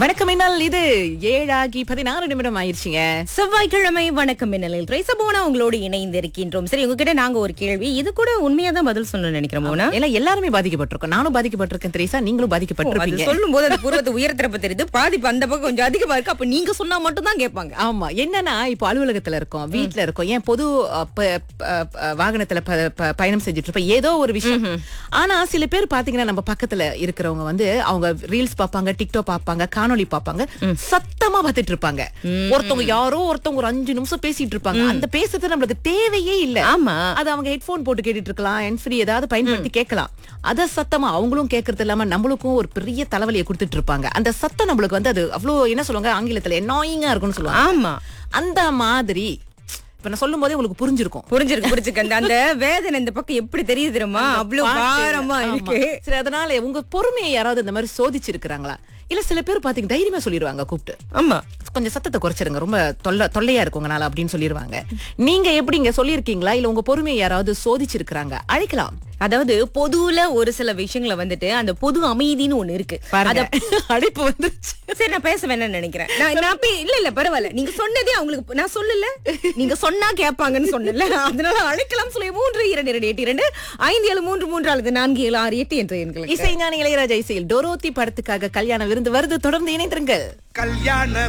வணக்கம் என்னால் இது ஏழாகி பதினாறு நிமிடம் ஆயிடுச்சுங்க செவ்வாய்க்கிழமை வணக்கம் மின்னலில் ரைசபோனா உங்களோடு இணைந்து இருக்கின்றோம் சரி உங்ககிட்ட நாங்க ஒரு கேள்வி இது கூட உண்மையா தான் பதில் சொல்லணும்னு நினைக்கிறோம் மோனா எல்லாம் எல்லாருமே பாதிக்கப்பட்டிருக்கோம் நானும் பாதிக்கப்பட்டிருக்கேன் தெரியுசா நீங்களும் அது பாதிக்கப்பட்டிருப்பீங்க சொல்லும் போது அந்த பூர்வத்தை உயரத்திறப்ப தெரியுது பாதிப்பு அந்த பக்கம் கொஞ்சம் அதிகமா இருக்கு அப்ப நீங்க சொன்னா மட்டும் தான் கேட்பாங்க ஆமா என்னன்னா இப்போ அலுவலகத்துல இருக்கோம் வீட்ல இருக்கோம் ஏன் பொது அ, ப- ப- ப- வாகனத்துல ப- ப- பயணம் செஞ்சுட்டு இருப்போம் ஏதோ ஒரு விஷயம் ஆனா சில பேர் பாத்தீங்கன்னா நம்ம பக்கத்துல இருக்கிறவங்க வந்து அவங்க ரீல்ஸ் பாப்பாங்க டிக்டாக் பாப்பாங்க காணொளி பாப்பாங்க சத்தமா பார்த்துட்டு இருப்பாங்க ஒருத்தவங்க யாரோ ஒருத்தவங்க ஒரு அஞ்சு நிமிஷம் பேசிட்டு இருப்பாங்க அந்த பேசுறது நம்மளுக்கு தேவையே இல்ல ஆமா அது அவங்க ஹெட்போன் போட்டு கேட்டுட்டு இருக்கலாம் ஹெண்ட் ஃப்ரீ ஏதாவது பயன்படுத்தி கேட்கலாம் அத சத்தமா அவங்களும் கேட்கறது இல்லாம நம்மளுக்கும் ஒரு பெரிய தலைவலியை கொடுத்துட்டு இருப்பாங்க அந்த சத்தம் நம்மளுக்கு வந்து அது அவ்வளவு என்ன சொல்லுவாங்க ஆங்கிலத்துல என்னாயிங்கா இருக்கும்னு சொல்லுவாங்க ஆமா அந்த மாதிரி இப்ப நான் சொல்லும் போதே உங்களுக்கு புரிஞ்சிருக்கும் புரிஞ்சிருக்கு புரிஞ்சுக்க அந்த அந்த வேதனை இந்த பக்கம் எப்படி தெரியுது தெரியுமா அவ்வளவு பாட்டு. பாரமா ஆமா. இருக்கு சரி அதனால உங்க பொறுமையை யாராவது இந்த மாதிரி சோதிச்சிருக்கிறாங்களா இல்ல சில பேர் பாத்தீங்க தைரியமா சொல்லிடுவாங்க கூப்பிட்டு ஆமா கொஞ்சம் சத்தத்தை குறைச்சிருங்க ரொம்ப தொல்லை தொல்லையா இருக்கு உங்களால அப்படின்னு சொல்லிடுவாங்க நீங்க எப்படிங்க சொல்லியிருக்கீங்களா இல்ல உங்க பொறுமையை யாராவது சோதிச்சிருக்கிறாங்க அழைக்கலாம் அதாவது பொதுவுல ஒரு சில விஷயங்களை வந்துட்டு அந்த பொது அமைதின்னு ஒண்ணு இருக்கு பாருங்க அத அழைப்பு வந்துருச்சு சரி நான் பேச வேணாம்னு நினைக்கிறேன் நான் நான் போய்- இல்ல இல்ல பரவாயில்ல நீங்க சொன்னதே அவங்களுக்கு நான் சொல்லல நீங்க சொன்னா கேட்பாங்கன்னு சொன்னல அதனால அழைக்கலாம் சொல்லி மூன்று இரண்டு இரண்டு எட்டு இரண்டு ஐந்து ஏழு மூன்று மூன்று அல்லது நான்கு ஏழு ஆறு எட்டு என்ற எண்களுக்கு இசைஞானி இளையராஜா இசையில் டோரோத்தி படத்துக்காக கல்யாண விருந்து வருது தொடர்ந்து இணைந்திருங்கள் கல்யாண